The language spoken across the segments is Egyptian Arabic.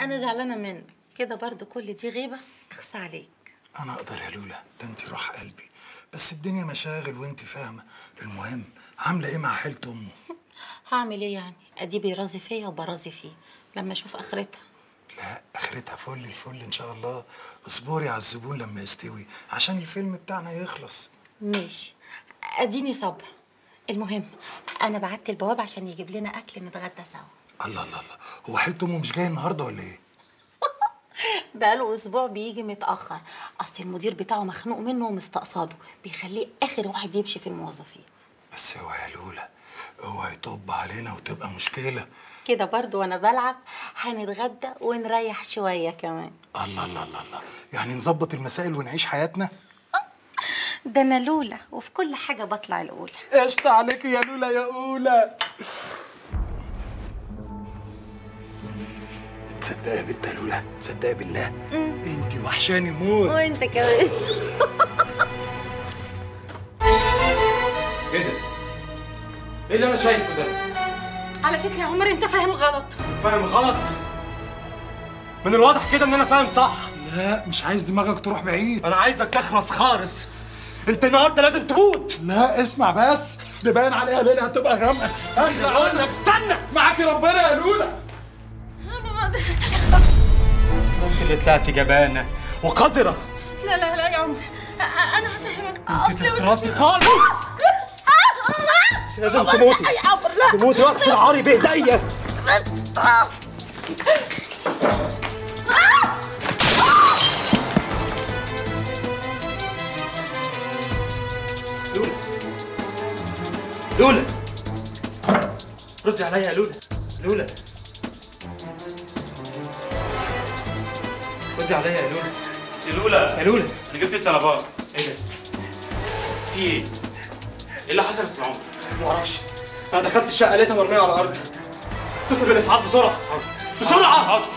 انا زعلانه منك كده برضو كل دي غيبه اخصى عليك انا اقدر يا لولا ده انت روح قلبي بس الدنيا مشاغل وانت فاهمه المهم عامله ايه مع حيله امه هعمل ايه يعني ادي بيرازي فيا وبرازي فيه لما اشوف اخرتها لا اخرتها فل الفل ان شاء الله اصبري على الزبون لما يستوي عشان الفيلم بتاعنا يخلص ماشي اديني صبر المهم انا بعت البواب عشان يجيب لنا اكل نتغدى سوا الله الله الله هو حيله امه مش جاي النهارده ولا ايه بقاله اسبوع بيجي متاخر اصل المدير بتاعه مخنوق منه ومستقصده بيخليه اخر واحد يمشي في الموظفين بس اوعي يا لولا اوعي يطب علينا وتبقى مشكله كده برضو وانا بلعب هنتغدى ونريح شويه كمان الله الله الله الله يعني نظبط المسائل ونعيش حياتنا ده انا لولا وفي كل حاجه بطلع الاولى قشطة عليك يا لولا يا أولى تصدقي يا بنت يا لولا تصدقي بالله انت وحشاني موت وانت كمان ايه ده؟ ايه اللي انا شايفه ده؟ على فكره يا عمر انت فاهم غلط فاهم غلط؟ من الواضح كده ان انا فاهم صح لا مش عايز دماغك تروح بعيد انا عايزك تخرس خالص انت النهارده لازم تموت لا اسمع بس ده باين عليها ليلة هتبقى غامقة انا اقول لك استنى معاكي ربنا يا لولا انت اللي طلعتي جبانه وقذره لا لا لا يا عمر أ- انا هفهمك انت تخرسي خالص لازم تموتي يا عمر لا تموتي واغسل عاري بايديا لولا لولا ردي عليا يا لولا لولا ردي عليا يا لولا يا لولا يا لولا انا جبت الطلبات ايه ده؟ في ايه؟ ايه اللي حصل يا عمر؟ ما اعرفش انا دخلت الشقه لقيتها مرميه على الارض اتصل بالاسعاف بسرعه بسرعه حاضر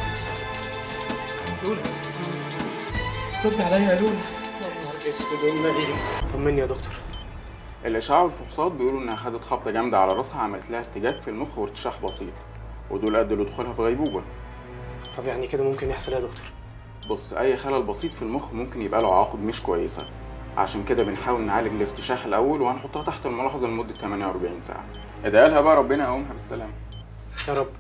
لولا رد عليا يا لولا يا نهار اسود والنبي طمني يا دكتور الإشعاع والفحوصات بيقولوا إنها خدت خبطة جامدة على راسها عملت لها ارتجاج في المخ وارتشاح بسيط ودول أدوا لدخولها في غيبوبة طب يعني كده ممكن يحصل ايه يا دكتور بص أي خلل بسيط في المخ ممكن يبقى له عواقب مش كويسة عشان كده بنحاول نعالج الارتشاح الأول وهنحطها تحت الملاحظة لمدة 48 ساعة ادعي لها بقى ربنا يقومها بالسلامة يا رب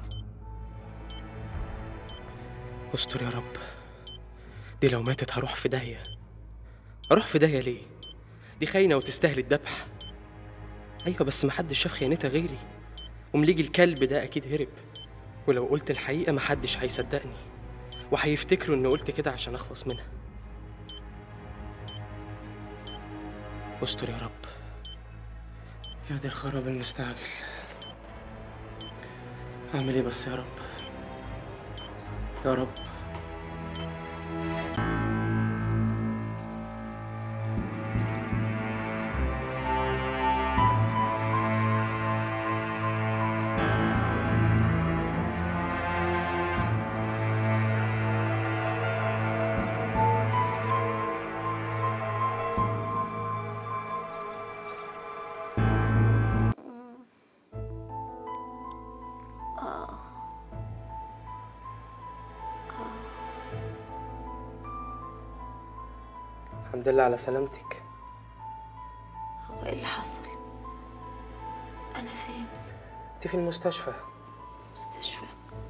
استر يا رب دي لو ماتت هروح في داهية اروح في داهية ليه دي خاينة وتستاهل الذبح ايوه بس محدش شاف خيانتها غيري ومليجي الكلب ده اكيد هرب ولو قلت الحقيقة محدش هيصدقني وهيفتكروا اني قلت كده عشان اخلص منها استر يا رب يا دي الخراب المستعجل اعمل ايه بس يا رب يا رب الحمد لله على سلامتك هو ايه اللي حصل انا فين انت في المستشفى مستشفى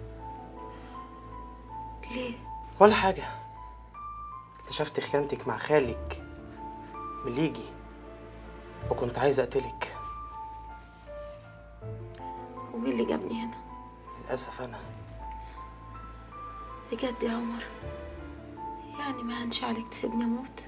ليه ولا حاجة اكتشفت خيانتك مع خالك مليجي وكنت عايز اقتلك ومين اللي جابني هنا للأسف أنا بجد يا عمر يعني ما هنش عليك تسيبني اموت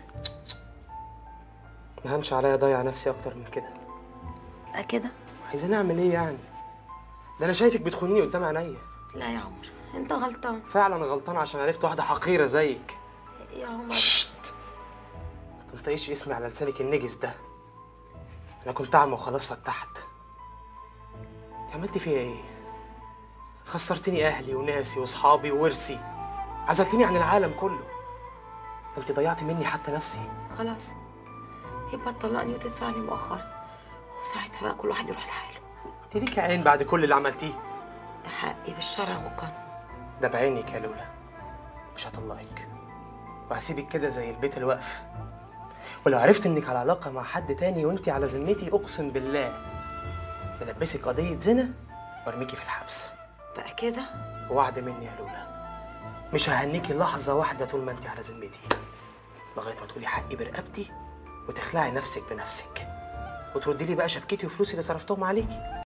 ما هنش عليا أضيع نفسي أكتر من كده بقى كده عايزين أعمل إيه يعني؟ ده أنا شايفك بتخونيني قدام عينيا لا يا عمر انت غلطان فعلا غلطان عشان عرفت واحدة حقيرة زيك يا عمر شت ما تنطقيش اسمي على لسانك النجس ده أنا كنت أعمى وخلاص فتحت أنت عملتي فيا إيه؟ خسرتني أهلي وناسي وأصحابي وورثي عزلتني عن العالم كله ده أنت ضيعتي مني حتى نفسي خلاص يبقى تطلقني وتدفع لي مؤخرا وساعتها بقى كل واحد يروح لحاله أنت ليكي عين بعد كل اللي عملتيه ده حقي بالشرع والقانون ده بعينك يا لولا مش هطلقك وهسيبك كده زي البيت الوقف ولو عرفت انك على علاقه مع حد تاني وانت على ذمتي اقسم بالله بلبسك قضيه زنا وارميكي في الحبس بقى كده وعد مني يا لولا مش ههنيكي لحظه واحده طول ما انت على ذمتي لغايه ما تقولي حقي برقبتي وتخلعي نفسك بنفسك وتردي لي بقى شبكتي وفلوسي اللي صرفتهم عليكي